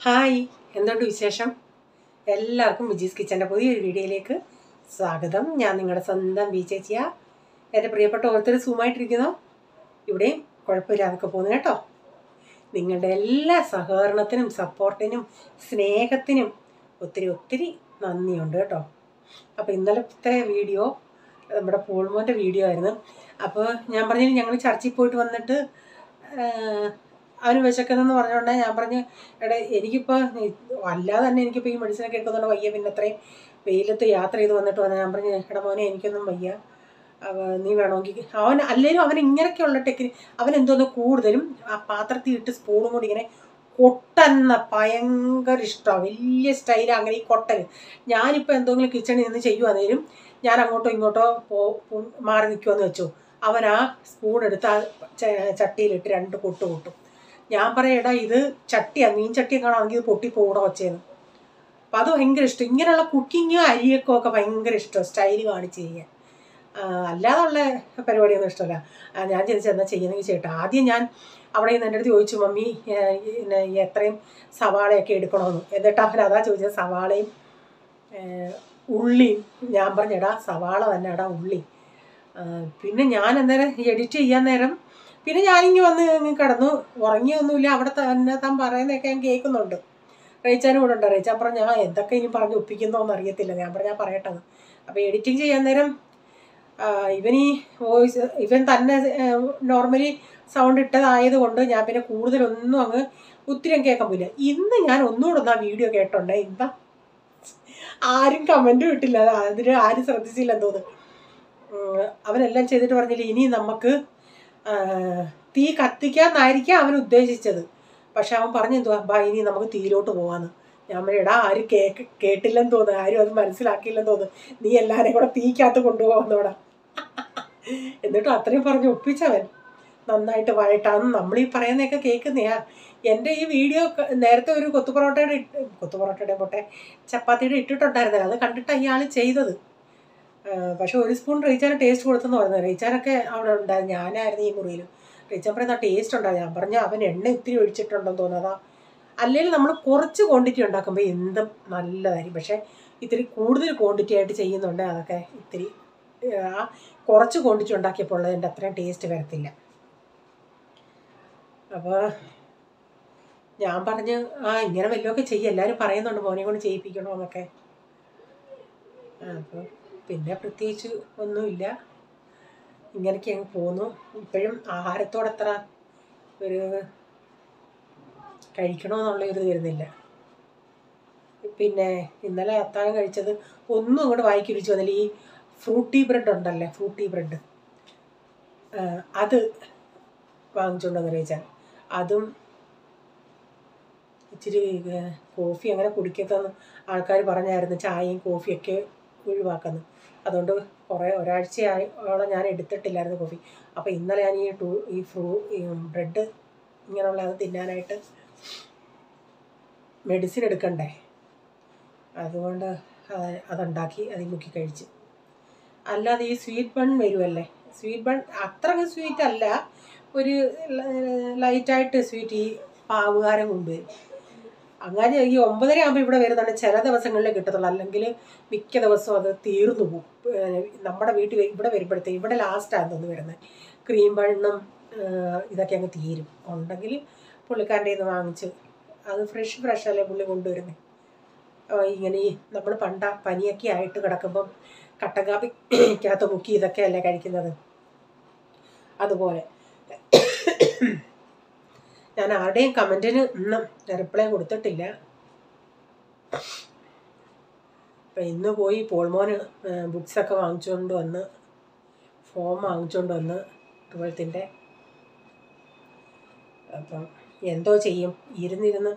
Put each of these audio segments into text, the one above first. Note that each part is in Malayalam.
ഹായ് എന്തുണ്ട് വിശേഷം എല്ലാവർക്കും വിജീസ് കിച്ചൻ്റെ പുതിയൊരു വീഡിയോയിലേക്ക് സ്വാഗതം ഞാൻ നിങ്ങളുടെ സ്വന്തം ബി ചേച്ചിയ എൻ്റെ പ്രിയപ്പെട്ട ഓരോരുത്തർ സുഖമായിട്ടിരിക്കുന്നോ ഇവിടെയും കുഴപ്പമില്ലാതൊക്കെ പോകുന്നു കേട്ടോ നിങ്ങളുടെ എല്ലാ സഹകരണത്തിനും സപ്പോർട്ടിനും സ്നേഹത്തിനും ഒത്തിരി ഒത്തിരി നന്ദിയുണ്ട് കേട്ടോ അപ്പോൾ ഇന്നലത്തെ വീഡിയോ നമ്മുടെ പൂൾമോൻ്റെ വീഡിയോ ആയിരുന്നു അപ്പോൾ ഞാൻ പറഞ്ഞില്ല ഞങ്ങൾ ചർച്ചിൽ പോയിട്ട് വന്നിട്ട് ആഹ്, അവന് വിശക്കുന്നെന്ന് പറഞ്ഞുകൊണ്ട് ഞാൻ പറഞ്ഞു എടാ എനിക്കിപ്പോൾ അല്ലാതെ തന്നെ എനിക്കിപ്പോൾ ഈ മെഡിസിനൊക്കെ എടുക്കുന്നുണ്ട് വയ്യ പിന്നെ അത്രയും വെയിലത്ത് യാത്ര ചെയ്ത് വന്നിട്ട് വന്നാൽ ഞാൻ പറഞ്ഞു എടാ മോനെ എനിക്കൊന്നും വയ്യ അവ നീ വേണമെങ്കിൽ അവൻ അല്ലെങ്കിലും അവൻ ഇങ്ങനെയൊക്കെയുള്ള ടെക്നിക് അവൻ എന്തോന്ന് കൂടുതലും ആ പാത്രത്തിൽ ഇട്ട് സ്പൂണും കൂടി ഇങ്ങനെ കൊട്ടെന്ന ഭയങ്കര ഇഷ്ടമാണ് വലിയ സ്റ്റൈലാണ് അങ്ങനെ ഈ കൊട്ടൽ ഞാനിപ്പോൾ എന്തെങ്കിലും കിച്ചണിൽ നിന്ന് ചെയ്യുവാന്നേലും ഞാൻ അങ്ങോട്ടോ ഇങ്ങോട്ടോ പോ പോ- മാറി നിൽക്കുമെന്ന് വെച്ചു അവൻ ആ സ്പൂൺ എടുത്ത് ആ ച- ചട്ടിയിലിട്ട് രണ്ട് കൊട്ട് കൊട്ടും ഞാൻ പറയടാ ഇത് ചട്ടിയാണ് മീൻ ചട്ടിയൊക്കെ ആണെങ്കിൽ ഇത് പൊട്ടിപ്പോകൂടെ വച്ചേന്ന് അപ്പം അത് ഭയങ്കര ഇഷ്ടം ഇങ്ങനെയുള്ള കുക്കിങ് അരിയൊക്കെ ഒക്കെ ഭയങ്കര ഇഷ്ടം സ്റ്റൈൽ കാണിച്ച് ചെയ്യാൻ ആ, അല്ലാതുള്ള പരിപാടിയൊന്നും ഇഷ്ടമല്ല ആ, ഞാൻ ചോദിച്ചു എന്നാ ചെയ്യുന്നെങ്കിൽ ചേട്ടാ ആദ്യം ഞാൻ അവിടെ നിന്ന് എൻ്റെ അടുത്ത് ചോദിച്ചു മമ്മി ഏ, പിന്നെ ഈ എത്രയും സവാളയൊക്കെ എടുക്കണമെന്ന് എന്നിട്ട് അവൻ അതാ ചോദിച്ചത് സവാളയും ഏ, ഉള്ളിയും ഞാൻ പറഞ്ഞെടാ സവാള തന്നെ എടാ ഉള്ളി ആ, പിന്നെ ഞാൻ അന്നേരം എഡിറ്റ് ചെയ്യാൻ നേരം പിന്നെ ഞാനിങ്ങ് വന്ന് ഇങ്ങ് കിടന്നു ഉറങ്ങിയൊന്നുമില്ല അവിടെ തന്നെ താൻ പറയുന്നതൊക്കെ ഞാൻ കേൾക്കുന്നുണ്ട് റേച്ചാനും കൂടെ ഉണ്ട് റേച്ചാൻ പറഞ്ഞ ഞാൻ എന്തൊക്കെ ഇനി പറഞ്ഞ് ഒപ്പിക്കുന്നോന്ന് അറിയത്തില്ല ഞാൻ പറഞ്ഞാൽ പറയട്ടത് അപ്പോൾ എഡിറ്റിംഗ് ചെയ്യാൻ നേരം ആ, ഇവൻ ഈ വോയിസ് ഇവൻ തന്നെ നോർമലി സൗണ്ട് ഇട്ടതായത് കൊണ്ട് ഞാൻ പിന്നെ കൂടുതലൊന്നും അങ്ങ് ഒത്തിരി അങ്ങ് കേൾക്കാൻ പോയില്ല ഇന്ന് ഞാൻ ഒന്നുകൂടെ ഒന്ന് ആ വീഡിയോ കേട്ടോണ്ടേ എന്താ ആരും കമൻറ്റും ഇട്ടില്ല അത് അതിന് ആരും ശ്രദ്ധിച്ചില്ലെന്ന് തോന്നുന്നു ഉം, അവനെല്ലാം ചെയ്തിട്ട് പറഞ്ഞില്ല ഇനി നമുക്ക് ആ, തീ കത്തിക്കാന്നായിരിക്കാം അവൻ ഉദ്ദേശിച്ചത് പക്ഷെ അവൻ പറഞ്ഞു എന്തുവാ ബാ ഇനി നമുക്ക് തീയിലോട്ട് പോവാന്ന് ഞാൻ പറഞ്ഞു, എടാ ആരും കേക്ക് കേട്ടില്ലെന്ന് തോന്നുന്നു ആരും അത് മനസ്സിലാക്കിയില്ലെന്ന് തോന്നുന്നു നീ എല്ലാവരെയും കൂടെ തീക്കകത്ത് കൊണ്ടുപോകാന്നോടാ എന്നിട്ടും അത്രയും പറഞ്ഞ് ഒപ്പിച്ചവൻ നന്നായിട്ട് വഴട്ടാന്ന് നമ്മൾ ഈ പറയുന്നതൊക്കെ കേൾക്കുന്നയാ എൻ്റെ ഈ വീഡിയോ ക- നേരത്തെ ഒരു കൊത്തു പൊറോട്ടയുടെ ഇട്ട് കൊത്തു പൊറോട്ടയുടെ പോട്ടെ ചപ്പാത്തിയുടെ ഇട്ടിട്ടുണ്ടായിരുന്നല്ലോ അത് കണ്ടിട്ട് അയാൾ ചെയ്തത് ആ, പക്ഷെ ഒരു സ്പൂൺ റീച്ചാൻ ടേസ്റ്റ് കൊടുത്തെന്ന് പറഞ്ഞത് റീച്ചാനൊക്കെ അവിടെ ഉണ്ടായിരുന്നു ഞാനായിരുന്നു ഈ മുറിയിൽ റീച്ചാൻ പറയുന്ന ടേസ്റ്റ് ഉണ്ടായിരുന്നു ഞാൻ പറഞ്ഞ അവൻ എണ്ണ ഇത്തിരി ഒഴിച്ചിട്ടുണ്ടെന്ന് തോന്നുന്നതാ അല്ലെങ്കിൽ നമ്മൾ കുറച്ച് ക്വാണ്ടിറ്റി ഉണ്ടാക്കുമ്പോൾ എന്തും നല്ലതായിരിക്കും പക്ഷേ ഇത്തിരി കൂടുതൽ ക്വാണ്ടിറ്റി ആയിട്ട് ചെയ്യുന്നുണ്ട് അതൊക്കെ ഇത്തിരി ആ കുറച്ച് ക്വാണ്ടിറ്റി ഉണ്ടാക്കിയപ്പോൾ ഉള്ളതിൻ്റെ അത്രയും ടേസ്റ്റ് വരത്തില്ല അപ്പോൾ ഞാൻ പറഞ്ഞ് ആ ഇങ്ങനെ വല്ലതൊക്കെ ചെയ്യും എല്ലാവരും പറയുന്നുണ്ട് മോനെ കൊണ്ട് ചെയ്യിപ്പിക്കണമെന്നൊക്കെ അപ്പോൾ പിന്നെ പ്രത്യേകിച്ച് ഒന്നുമില്ല ഇങ്ങനെയൊക്കെ അങ്ങ് പോന്നു ഇപ്പോഴും ആഹാരത്തോടത്ര ഒരു കഴിക്കണമെന്നുള്ള ഒരു വരുന്നില്ല പിന്നെ ഇന്നലെ അത്താഴം കഴിച്ചത് ഒന്നും അങ്ങോട്ട് വായിക്ക് രുചി വന്നില്ല ഈ ഫ്രൂട്ടി ബ്രെഡ് ഉണ്ടല്ലേ ഫ്രൂട്ടി ബ്രെഡ് അത് വാങ്ങിച്ചുകൊണ്ടെന്ന് ചോദിച്ചാൽ അതും ഇച്ചിരി ഏ, കോഫി അങ്ങനെ കുടിക്കത്തെന്ന് ആൾക്കാർ പറഞ്ഞായിരുന്നു ചായയും കോഫിയൊക്കെ ഒഴിവാക്കുന്നു അതുകൊണ്ട് കുറേ ഒരാഴ്ചയോളം ഞാൻ എടുത്തിട്ടില്ലായിരുന്നു കോഫി അപ്പോൾ ഇന്നലെ ഞാൻ ഈ ടൂ ഈ ഫ്രൂ ഈ ബ്രെഡ് ഇങ്ങനെയുള്ള അത് തിന്നാനായിട്ട് മെഡിസിൻ എടുക്കണ്ടേ അതുകൊണ്ട് അത് അതുണ്ടാക്കി അതിൽ മുക്കി കഴിച്ച് അല്ലാതെ ഈ സ്വീറ്റ് ബൺ വരുമല്ലേ സ്വീറ്റ് ബൺ അത്രയ്ക്ക് സ്വീറ്റ് അല്ല ഒരു ലൈറ്റായിട്ട് സ്വീറ്റ് ഈ പാവുകാരൻ കൊണ്ടുവരും അങ്ങനെ ഈ ഒമ്പതര ആകുമ്പോൾ ഇവിടെ വരുന്നതാണ് ചില ദിവസങ്ങളിലേ കിട്ടത്തുള്ളൂ അല്ലെങ്കിൽ മിക്ക ദിവസവും അത് തീർന്നു പോകും ഏഹ് നമ്മുടെ വീട്ടിൽ വ- ഇവിടെ വരുമ്പോഴത്തേക്ക് ഇവിടെ ലാസ്റ്റാണ് തോന്നുന്നു വരുന്നത് ക്രീം ബണ്ണും ഏഹ് ഇതൊക്കെ അങ്ങ് തീരും ഉണ്ടെങ്കിൽ പുള്ളിക്കാരൻ്റെ നിന്ന് വാങ്ങിച്ച് അത് ഫ്രഷ് ഫ്രഷ് അല്ലേ പുള്ളി കൊണ്ടുവരുന്നത് ഇങ്ങനെ ഈ നമ്മൾ പണ്ട പനിയൊക്കെ ആയിട്ട് കിടക്കുമ്പം കട്ടൻ കാപ്പിക്കകത്ത് മുക്കി ഇതൊക്കെ അല്ലേ കഴിക്കുന്നത് അതുപോലെ ഞാൻ ആരുടെയും കമൻറ്റിന് ഇന്നും റിപ്ലൈ കൊടുത്തിട്ടില്ല അപ്പം ഇന്ന് പോയി പോൾമോന് ബുക്സൊക്കെ വാങ്ങിച്ചുകൊണ്ട് വന്ന് ഫോം വാങ്ങിച്ചുകൊണ്ട് വന്ന് ട്വൽത്തിൻ്റെ അപ്പം എന്തോ ചെയ്യും ഇരുന്നിരുന്ന്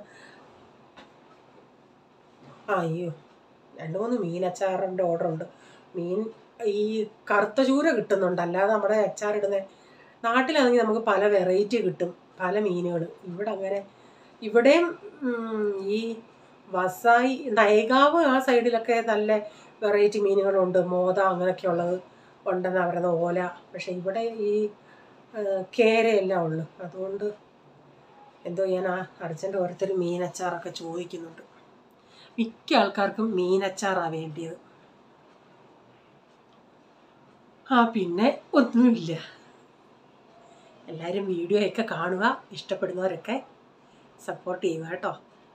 ആ അയ്യോ രണ്ട് മൂന്ന് മീൻ അച്ചാറിൻ്റെ ഓർഡർ ഉണ്ട് മീൻ ഈ കറുത്ത ചൂര കിട്ടുന്നുണ്ട് അല്ലാതെ നമ്മുടെ അച്ചാറിടുന്ന നാട്ടിലാണെങ്കിൽ നമുക്ക് പല വെറൈറ്റി കിട്ടും പല മീനുകൾ ഇവിടെ അങ്ങനെ ഇവിടെയും ഉം, ഈ വസായി നയകാവ് ആ സൈഡിലൊക്കെ നല്ല വെറൈറ്റി മീനുകളുണ്ട് മോത അങ്ങനെയൊക്കെ ഉള്ളത് ഉണ്ടെന്നാണ് പറയുന്നത് ഓല പക്ഷെ ഇവിടെ ഈ ആ, കേരയെല്ലാം ഉള്ളു അതുകൊണ്ട് എന്തോ ഞാൻ ആ അർജൻ്റ് ഓരോരുത്തർ മീനച്ചാറൊക്കെ ചോദിക്കുന്നുണ്ട് മിക്ക ആൾക്കാർക്കും മീനച്ചാറാണ് വേണ്ടിയത് ആ പിന്നെ ഒന്നുമില്ല എല്ലാവരും വീഡിയോ ഒക്കെ കാണുക ഇഷ്ടപ്പെടുന്നവരൊക്കെ സപ്പോർട്ട് ചെയ്യുക കേട്ടോ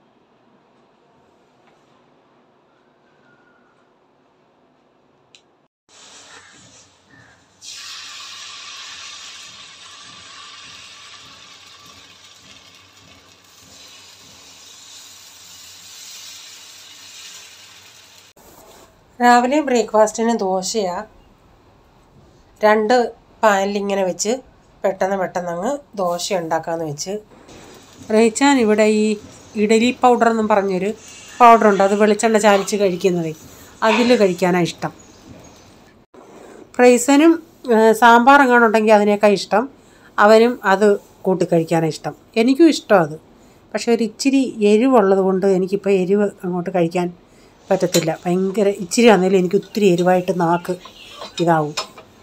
രാവിലെ ബ്രേക്ക്ഫാസ്റ്റിന് ദോശയാണ് രണ്ട് പാനിലിങ്ങനെ വെച്ച് പെട്ടെന്ന് പെട്ടെന്ന് അങ്ങ് ദോശ ഉണ്ടാക്കാമെന്ന് വെച്ച് റേച്ചാൻ ഇവിടെ ഈ ഇഡലി പൗഡർ എന്നും പറഞ്ഞൊരു പൗഡറുണ്ട് അത് വെളിച്ചെണ്ണ ചാലിച്ച് കഴിക്കുന്നത് അതിൽ കഴിക്കാനാണ് ഇഷ്ടം പ്രൈസനും സാമ്പാർ എങ്ങാനുണ്ടെങ്കിൽ അതിനേക്കാൾ ഇഷ്ടം അവനും അത് കൂട്ടി കഴിക്കാനാണ് ഇഷ്ടം എനിക്കും ഇഷ്ടം അത് പക്ഷേ ഒരു ഇച്ചിരി എരിവുള്ളത് കൊണ്ട് എനിക്കിപ്പോൾ എരിവ് അങ്ങോട്ട് കഴിക്കാൻ പറ്റത്തില്ല ഭയങ്കര ഇച്ചിരി ആണെങ്കിലും എനിക്ക് ഒത്തിരി എരിവായിട്ട് നാക്ക് ഇതാവും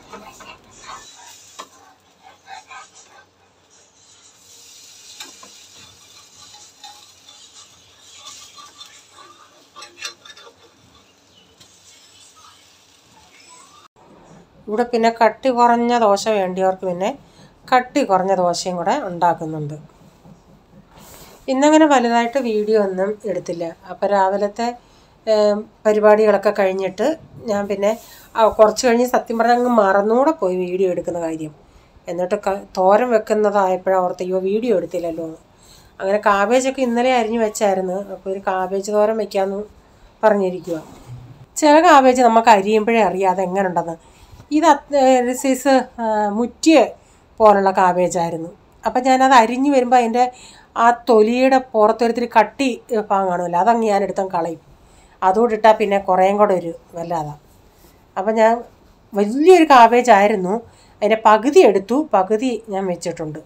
ഇവിടെ പിന്നെ കട്ടി കുറഞ്ഞ ദോശ വേണ്ടിയവർക്ക് പിന്നെ കട്ടി കുറഞ്ഞ ദോശയും കൂടെ ഉണ്ടാക്കുന്നുണ്ട് ഇന്നങ്ങനെ വലുതായിട്ട് വീഡിയോ ഒന്നും എടുത്തില്ല അപ്പോൾ രാവിലത്തെ ഏം, പരിപാടികളൊക്കെ കഴിഞ്ഞിട്ട് ഞാൻ പിന്നെ ആ, കുറച്ച് കഴിഞ്ഞ് സത്യം പറഞ്ഞാൽ അങ്ങ് മറന്നുകൂടെ പോയി വീഡിയോ എടുക്കുന്ന കാര്യം എന്നിട്ട് ക തോരൻ വെക്കുന്നതായപ്പോഴാണ് ഓർത്ത് അയ്യോ വീഡിയോ എടുത്തില്ലല്ലോ എന്ന് അങ്ങനെ കാബേജൊക്കെ ഇന്നലെ അരിഞ്ഞു വെച്ചായിരുന്നു അപ്പോൾ ഒരു കാബേജ് തോരൻ വെക്കാമെന്ന് പറഞ്ഞിരിക്കുക ചില കാബേജ് നമുക്ക് അരിയുമ്പോഴേ അറിയാം അത് എങ്ങനെ ഉണ്ടെന്ന് ഇത് അത് ഒരു സൈസ് ആ, മുറ്റിയ പോലുള്ള കാബേജായിരുന്നു അപ്പം ഞാനത് അരിഞ്ഞ് വരുമ്പോൾ അതിൻ്റെ ആ തൊലിയുടെ പുറത്തൊരുത്തിരി കട്ടി ഭാഗം കാണുമല്ലോ അതങ്ങ് ഞാൻ എടുത്തങ്ങ് കളയും അതുകൂടെ ഇട്ടാൽ പിന്നെ കുറേയും കൂടെ ഒരു വല്ലാതാണ് അപ്പം ഞാൻ വലിയൊരു കാബേജ് ആയിരുന്നു അതിൻ്റെ പകുതി എടുത്തു പകുതി ഞാൻ വെച്ചിട്ടുണ്ട്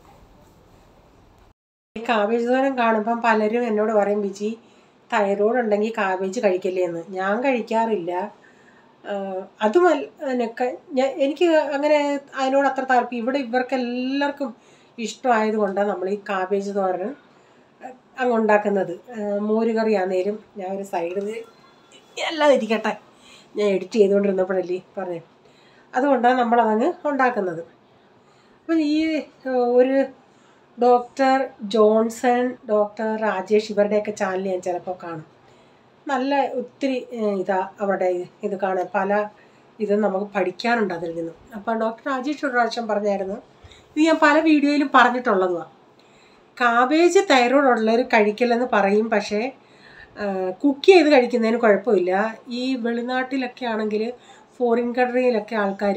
ഈ കാബേജ് തോരൻ കാണുമ്പം പലരും എന്നോട് പറയും ബിജി തൈറോയ്ഡ് ഉണ്ടെങ്കിൽ കാബേജ് കഴിക്കല്ലേ എന്ന് ഞാൻ കഴിക്കാറില്ല ആഹ് അതുമല്ല എന്നൊക്കെ ഞാൻ എനിക്ക് അങ്ങനെ അതിനോട് അത്ര താല്പര്യം ഇവിടെ ഇവർക്ക് എല്ലാവർക്കും ഇഷ്ടമായതുകൊണ്ടാണ് നമ്മൾ ഈ കാബേജ് തോരൻ അങ്ങ് ഉണ്ടാക്കുന്നത് മോരുകറി ആണെങ്കിലും ഞാൻ ഒരു സൈഡിൽ എല്ലാം ഇരിക്കട്ടെ ഞാൻ എഡിറ്റ് ചെയ്തുകൊണ്ടിരുന്നപ്പോഴല്ലേ പറഞ്ഞു അതുകൊണ്ടാണ് നമ്മളതങ്ങ് ഉണ്ടാക്കുന്നത് അപ്പം ഈ ഏഹ്, ഒരു ഡോക്ടർ ജോൺസൺ ഡോക്ടർ രാജേഷ് ഇവരുടെയൊക്കെ ചാനൽ ഞാൻ ചിലപ്പോൾ കാണും നല്ല ഒത്തിരി ഏഹ്, ഇതാ അവിടെ ഇത് കാണാൻ പല ഇത് നമുക്ക് പഠിക്കാനുണ്ട് അതിൽ നിന്നും അപ്പം ഡോക്ടർ രാജേഷ് ഒരു പ്രാവശ്യം പറഞ്ഞായിരുന്നു ഇത് ഞാൻ പല വീഡിയോയിലും പറഞ്ഞിട്ടുള്ളതുമാണ് കാബേജ് തൈറോയ്ഡ് ഉള്ളവർ കഴിക്കില്ലെന്ന് പറയും പക്ഷേ കുക്ക് ചെയ്ത് കഴിക്കുന്നതിന് കുഴപ്പമില്ല ഈ വെളിനാട്ടിലൊക്കെ ആണെങ്കിൽ ഫോറിൻ കൺട്രിയിലൊക്കെ ആൾക്കാർ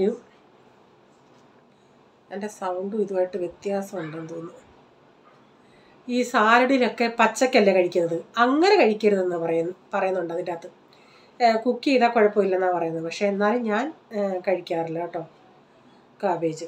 എൻ്റെ സൗണ്ടും ഇതുമായിട്ട് വ്യത്യാസമുണ്ടെന്ന് തോന്നുന്നു ഈ സാലഡിലൊക്കെ പച്ചക്കല്ലേ കഴിക്കുന്നത് അങ്ങനെ കഴിക്കരുതെന്ന് പറയുന്നു പറയുന്നുണ്ട് അതിൻ്റെ അകത്ത് കുക്ക് ചെയ്താൽ കുഴപ്പമില്ലെന്നാണ് പറയുന്നത് പക്ഷേ എന്നാലും ഞാൻ ഏഹ്, കഴിക്കാറില്ല കേട്ടോ കാബേജ്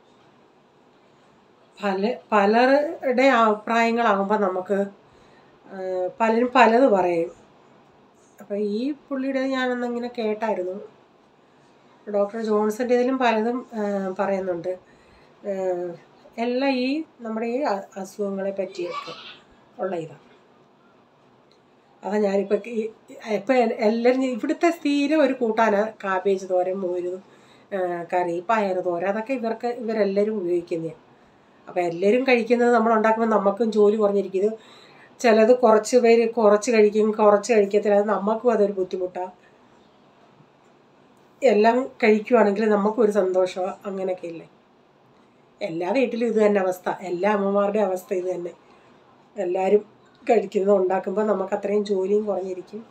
പല പലരുടെ അഭിപ്രായങ്ങളാകുമ്പോൾ നമുക്ക് ഏഹ്, പലരും പലത് പറയും അപ്പോൾ ഈ പുള്ളിയുടെ ഞാനൊന്നിങ്ങനെ കേട്ടായിരുന്നു ഡോക്ടർ ജോൺസൻ്റെ ഇതിലും പലതും ഏഹ്, പറയുന്നുണ്ട് ഏഹ്, എല്ലാം ഈ നമ്മുടെ ഈ അ- അസുഖങ്ങളെ പറ്റിയൊക്കെ ഉള്ള ഇതാണ് അതാ ഞാനിപ്പോൾ ഇപ്പം എല്ലാവരും ഇവിടുത്തെ സ്ഥിരം ഒരു കൂട്ടാനാണ് കാബേജ് തോരൻ മോര് ഏഹ്, കറി പയർ തോരൻ അതൊക്കെ ഇവർക്ക് ഇവരെല്ലാവരും ഉപയോഗിക്കുന്നതാണ് അപ്പോൾ എല്ലാവരും കഴിക്കുന്നത് നമ്മൾ ഉണ്ടാക്കുമ്പോൾ നമുക്കും ജോലി കുറഞ്ഞിരിക്കും ഇത് ചിലത് കുറച്ച് പേര് കുറച്ച് കഴിക്കും കുറച്ച് കഴിക്കത്തില്ല അത് നമുക്കും അതൊരു ബുദ്ധിമുട്ടാണ് എല്ലാം കഴിക്കുവാണെങ്കിൽ നമുക്കും ഒരു സന്തോഷമാണ് അങ്ങനെയൊക്കെ ഇല്ലേ എല്ലാ വീട്ടിലും ഇത് തന്നെ അവസ്ഥ എല്ലാ അമ്മമാരുടെയും അവസ്ഥ ഇത് തന്നെ എല്ലാവരും കഴിക്കുന്നത് ഉണ്ടാക്കുമ്പോൾ നമുക്ക് അത്രയും ജോലിയും കുറഞ്ഞിരിക്കും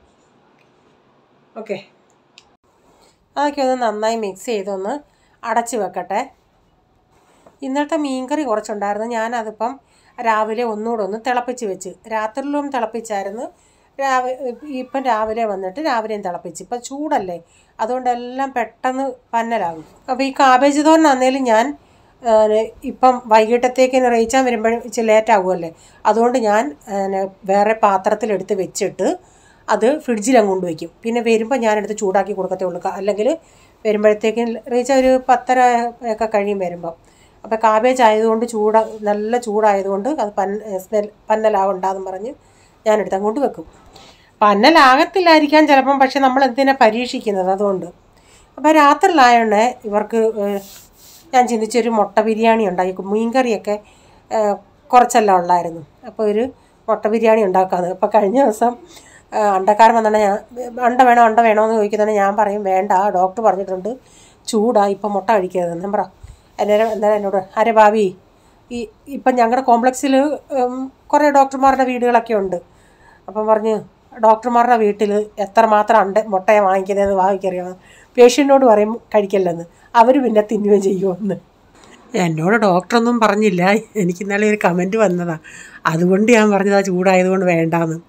ഓക്കെ അതൊക്കെ ഒന്ന് നന്നായി മിക്സ് ചെയ്തൊന്ന് അടച്ച് വെക്കട്ടെ ഇന്നലത്തെ മീൻകറി കുറച്ചുണ്ടായിരുന്നു ഞാനതിപ്പം രാവിലെ ഒന്നുകൂടെ ഒന്ന് തിളപ്പിച്ച് വെച്ച് രാത്രിയിലും തിളപ്പിച്ചായിരുന്നു രാവിലെ ഇപ്പം രാവിലെ വന്നിട്ട് രാവിലെയും തിളപ്പിച്ച് ഇപ്പം ചൂടല്ലേ അതുകൊണ്ട് എല്ലാം പെട്ടെന്ന് പന്നലാകും അപ്പോൾ ഈ കാബേജ് തോരനാന്നേലും ഞാൻ ഏഹ്, ഇപ്പം വൈകിട്ടത്തേക്ക് റയിച്ചാൻ വരുമ്പോഴും ഇച്ചിരി ലേറ്റ് ആകുമല്ലേ അതുകൊണ്ട് ഞാൻ ഏഹ്, വേറെ പാത്രത്തിലെടുത്ത് വെച്ചിട്ട് അത് ഫ്രിഡ്ജിൽ അങ്ങ് കൊണ്ടുവയ്ക്കും പിന്നെ വരുമ്പോൾ ഞാനെടുത്ത് ചൂടാക്കി കൊടുക്കത്തേ ഉള്ളൂ ക- അല്ലെങ്കിൽ വരുമ്പോഴത്തേക്കും റീച്ച ഒരു പത്തര ഒക്കെ കഴിയും വരുമ്പം അപ്പോൾ കാബേജ് ആയതുകൊണ്ട് ചൂട നല്ല ചൂടായതുകൊണ്ട് അത് പൻ സ്മെൽ പന്നലാവണ്ടെന്ന് പറഞ്ഞ് ഞാനെടുത്ത് അങ്ങോട്ട് വെക്കും പന്നലാകത്തില്ലായിരിക്കാം ചിലപ്പം പക്ഷെ നമ്മൾ എന്തിനാ പരീക്ഷിക്കുന്നത് അതുകൊണ്ട് അപ്പോൾ രാത്രിയിലായോണ്ട് ഇവർക്ക് ഏഹ്, ഞാൻ ചിന്തിച്ചൊരു മുട്ട ബിരിയാണി ഉണ്ടാക്കി മീൻകറിയൊക്കെ ഏഹ്, കുറച്ചെല്ലാം ഉള്ളായിരുന്നു അപ്പോൾ ഒരു മുട്ട ബിരിയാണി ഉണ്ടാക്കാന്ന് അപ്പോൾ കഴിഞ്ഞ ദിവസം ഏഹ്, അണ്ടക്കാരൻ വന്നിട്ട് ഞാൻ അണ്ട വേണോ അണ്ട വേണോ എന്ന് ചോദിക്കുന്നതിന് ഞാൻ പറയും വേണ്ട ഡോക്ടർ പറഞ്ഞിട്ടുണ്ട് ചൂടാ ഇപ്പം മുട്ട കഴിക്കരുതെന്ന് ഞാൻ പറ അന്നേരം എന്തായാലും എന്നോട് അരെ ഭാവി ഈ ഇപ്പം ഞങ്ങളുടെ കോംപ്ലക്സിൽ കുറേ ഡോക്ടർമാരുടെ വീടുകളൊക്കെ ഉണ്ട് അപ്പം പറഞ്ഞ് ഡോക്ടർമാരുടെ വീട്ടിൽ എത്രമാത്രം ഉണ്ട് മുട്ടയെ വാങ്ങിക്കുന്നതെന്ന് വാങ്ങിക്കറിയാം പേഷ്യൻറ്റിനോട് പറയും കഴിക്കല്ലെന്ന് അവർ പിന്നെ തിന്നുകയും ചെയ്യുമെന്ന് എന്നോട് ഡോക്ടറൊന്നും പറഞ്ഞില്ല എനിക്ക് ഇന്നലെ ഒരു കമൻറ്റ് വന്നതാണ് അതുകൊണ്ട് ഞാൻ പറഞ്ഞതാ ചൂടായതുകൊണ്ട് വേണ്ടാന്ന്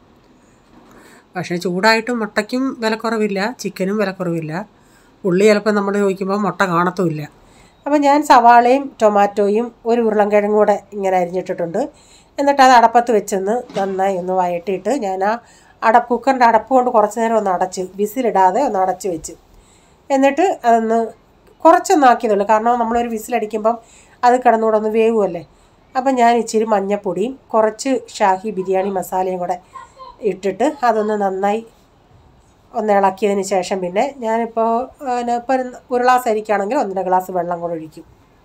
പക്ഷേ ചൂടായിട്ട് മുട്ടയ്ക്കും വിലക്കുറവില്ല ചിക്കനും വിലക്കുറവില്ല ഉള്ളി ചിലപ്പോൾ നമ്മൾ ചോദിക്കുമ്പോൾ മുട്ട കാണത്തുമില്ല അപ്പോൾ ഞാൻ സവാളയും ടൊമാറ്റോയും ഒരു ഉരുളൻകിഴങ്ങും കൂടെ ഇങ്ങനെ അരിഞ്ഞിട്ടിട്ടുണ്ട് എന്നിട്ട് അത് അടപ്പത്ത് വെച്ചൊന്ന് നന്നായി ഒന്ന് വഴറ്റിയിട്ട് ഞാൻ ആ അടപ്പ് കുക്കറിൻ്റെ അടപ്പ് കൊണ്ട് കുറച്ച് നേരം ഒന്ന് അടച്ച് വിസിലിടാതെ ഒന്ന് അടച്ച് വെച്ച് എന്നിട്ട് അതൊന്ന് കുറച്ചൊന്ന് ആക്കിയതുള്ളൂ കാരണം നമ്മളൊരു വിസിലടിക്കുമ്പം അത് കിടന്നുകൂടെ ഒന്ന് വേവുമല്ലേ അപ്പം ഞാൻ ഇച്ചിരി മഞ്ഞപ്പൊടിയും കുറച്ച് ഷാഹി ബിരിയാണി മസാലയും കൂടെ ഇട്ടിട്ട് അതൊന്ന് നന്നായി ഒന്ന് ഇളക്കിയതിന് ശേഷം പിന്നെ ഞാനിപ്പോൾ പിന്നെ ഇപ്പോൾ ഒരു ഒരു ഗ്ലാസ് അരിക്കാണെങ്കിൽ ഒന്നര ഗ്ലാസ് വെള്ളം കൂടെ ഒഴിക്കും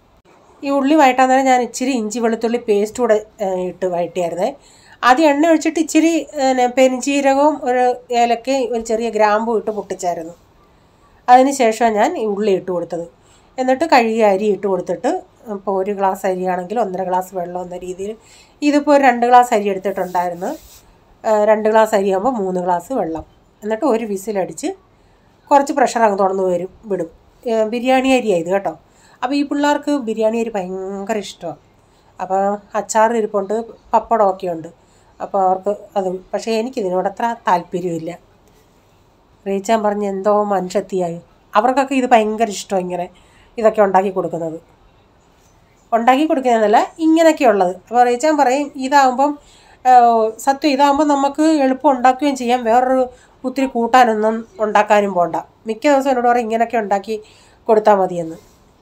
ഈ ഉള്ളി വഴറ്റാൻ നേരം ഞാൻ ഇച്ചിരി ഇഞ്ചി വെളുത്തുള്ളി പേസ്റ്റ് കൂടെ ഏഹ്, ഇട്ട് വഴറ്റിയായിരുന്നേ ആദ്യം എണ്ണ ഒഴിച്ചിട്ട് ഇച്ചിരി പിന്നെ പെരിഞ്ചീരകവും ഒരു ഏലക്കയും ഒരു ചെറിയ ഗ്രാമ്പും ഇട്ട് പൊട്ടിച്ചായിരുന്നു അതിന് ശേഷം ഞാൻ ഈ ഉള്ളി ഇട്ട് കൊടുത്തത് എന്നിട്ട് കഴുകിയ അരി ഇട്ട് കൊടുത്തിട്ട് ഇപ്പോൾ ഒരു ഗ്ലാസ് അരിയാണെങ്കിൽ ഒന്നര ഗ്ലാസ് വെള്ളം എന്ന രീതിയിൽ ഇതിപ്പോൾ ഒരു രണ്ട് ഗ്ലാസ് അരി എടുത്തിട്ടുണ്ടായിരുന്നു ആ, രണ്ട് ഗ്ലാസ് അരിയാകുമ്പോൾ മൂന്ന് ഗ്ലാസ് വെള്ളം എന്നിട്ട് ഒരു വിസിലടിച്ച് കുറച്ച് പ്രഷർ അങ്ങ് തുറന്ന് വരും വിടും ഏ, ബിരിയാണി അരിയാണ് ഇത് കേട്ടോ അപ്പോൾ ഈ പിള്ളേർക്ക് ബിരിയാണി അരി ഭയങ്കര ഇഷ്ടമാണ് അപ്പോൾ അച്ചാർ ഇരിപ്പുണ്ട് പപ്പടമൊക്കെ ഉണ്ട് അപ്പോൾ അവർക്ക് അതും പക്ഷേ എനിക്കിതിനോട് അത്ര താല്പര്യമില്ല റീച്ചാൻ പറഞ്ഞ് എന്തോ മനുഷ്യത്തിയായി അവർക്കൊക്കെ ഇത് ഭയങ്കര ഇഷ്ടം ഇങ്ങനെ ഇതൊക്കെ ഉണ്ടാക്കി കൊടുക്കുന്നത് ഉണ്ടാക്കി കൊടുക്കുന്നതല്ല ഇങ്ങനെയൊക്കെയുള്ളത് അപ്പോൾ റീച്ചാൻ പറയും ഇതാകുമ്പം ആഹ്, സത്യം ഇതാകുമ്പോൾ നമുക്ക് എളുപ്പം ഉണ്ടാക്കുകയും ചെയ്യാം വേറൊരു ഒത്തിരി കൂട്ടാനൊന്നും ഉണ്ടാക്കാനും പോണ്ട മിക്ക ദിവസം എന്നോട് പറയും ഇങ്ങനെയൊക്കെ ഉണ്ടാക്കി കൊടുത്താൽ മതിയെന്ന്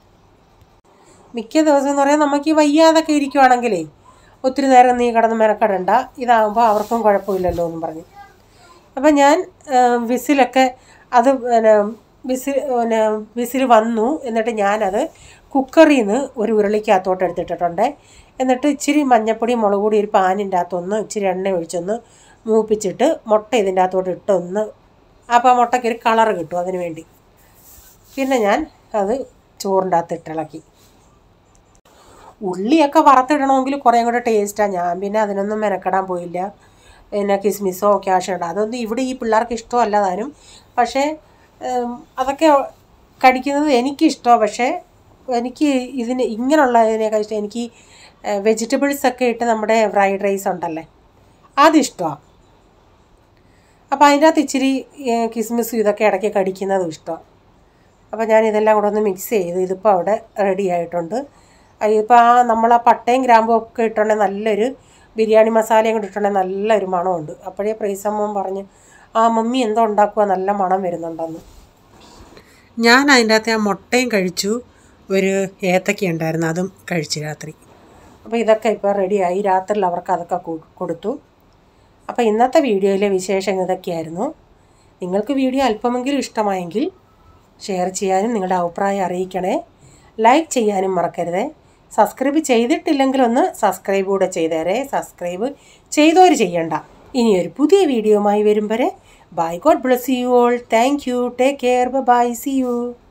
മിക്ക ദിവസം എന്ന് പറയാൻ നമുക്ക് ഈ വയ്യാതൊക്കെ ഇരിക്കുവാണെങ്കിലേ ഒത്തിരി നേരം നീ കിടന്ന് മെനക്കെടണ്ട ഇതാകുമ്പോൾ അവർക്കും കുഴപ്പമില്ലല്ലോ എന്നും പറഞ്ഞു അപ്പം ഞാൻ ആ, വിസിലൊക്കെ അത് പിന്നെ വിസിൽ പിന്നെ വിസിൽ വന്നു എന്നിട്ട് ഞാനത് കുക്കറിൽ നിന്ന് ഒരു ഉരുളിക്കകത്തോട്ട് എടുത്തിട്ടിട്ടുണ്ട് എന്നിട്ട് ഇച്ചിരി മഞ്ഞപ്പൊടി മുളക് പൊടി ഒരു പാനിൻ്റെ അകത്തൊന്ന് ഇച്ചിരി എണ്ണ ഒഴിച്ചൊന്ന് മൂപ്പിച്ചിട്ട് മുട്ട ഇതിൻ്റെ അകത്തോട്ട് ഇട്ടൊന്ന് അപ്പോൾ ആ മുട്ടയ്ക്ക് ഒരു കളറ് കിട്ടും അതിന് വേണ്ടി പിന്നെ ഞാൻ അത് ചോറിൻ്റെ അകത്ത് ഇട്ടിളക്കി ഉള്ളിയൊക്കെ വറുത്തിടണമെങ്കിൽ കുറേ കൂടെ ടേസ്റ്റാണ് ഞാൻ പിന്നെ അതിനൊന്നും മെനക്കെടാൻ പോയില്ല പിന്നെ കിസ്മിസോ ക്യാഷോ അതൊന്നും ഇവിടെ ഈ പിള്ളേർക്ക് ഇഷ്ടമല്ല താനും പക്ഷേ ഉം, അതൊക്കെ കടിക്കുന്നത് എനിക്കിഷ്ടമാണ് പക്ഷേ എനിക്ക് ഇതിന് ഇങ്ങനെയുള്ളതിനേക്കാൾ ഇഷ്ടം എനിക്ക് വെജിറ്റബിൾസ് ഒക്കെ ഇട്ട് നമ്മുടെ ഫ്രൈഡ് റൈസ് ഉണ്ടല്ലേ അതിഷ്ടമാണ് അപ്പോൾ അതിൻ്റെ അകത്ത് ഇച്ചിരി ഏഹ്, കിസ്മിസും ഇതൊക്കെ ഇടയ്ക്ക് കടിക്കുന്നതും ഇഷ്ടമാണ് അപ്പോൾ ഞാൻ ഇതെല്ലാം കൂടെ ഒന്ന് മിക്സ് ചെയ്ത് ഇതിപ്പോൾ അവിടെ റെഡി ആയിട്ടുണ്ട് ഇപ്പോൾ ആ നമ്മൾ ആ പട്ടയും ഗ്രാമ്പും ഒക്കെ ഇട്ടുണ്ടെങ്കിൽ നല്ലൊരു ബിരിയാണി മസാലയും കൂടി ഇട്ടുണ്ടെങ്കിൽ നല്ലൊരു മണമുണ്ട് അപ്പോഴേ പ്രീസമ്മൻ പറഞ്ഞ് ആ മമ്മി എന്തോ ഉണ്ടാക്കുക നല്ല മണം വരുന്നുണ്ടെന്ന് ഞാൻ അതിൻ്റെ അകത്ത് ആ മുട്ടയും കഴിച്ചു ഒരു ഏത്തക്ക ഉണ്ടായിരുന്നു അതും കഴിച്ചു രാത്രി അപ്പോൾ ഇതൊക്കെ ഇപ്പോൾ റെഡിയായി രാത്രിയിൽ അവർക്ക് അതൊക്കെ കൊ- കൊടുത്തു അപ്പോൾ ഇന്നത്തെ വീഡിയോയിലെ വിശേഷം ഇതൊക്കെയായിരുന്നു നിങ്ങൾക്ക് വീഡിയോ അല്പമെങ്കിലും ഇഷ്ടമായെങ്കിൽ ഷെയർ ചെയ്യാനും നിങ്ങളുടെ അഭിപ്രായം അറിയിക്കണേ ലൈക്ക് ചെയ്യാനും മറക്കരുതേ സബ്സ്ക്രൈബ് ചെയ്തിട്ടില്ലെങ്കിൽ ഒന്ന് സബ്സ്ക്രൈബ് കൂടെ ചെയ്തേരെ സബ്സ്ക്രൈബ് ചെയ്തവർ ചെയ്യണ്ട ഇനിയൊരു പുതിയ വീഡിയോയുമായി വരും വരെ bye god bless you all thank you take care bye see U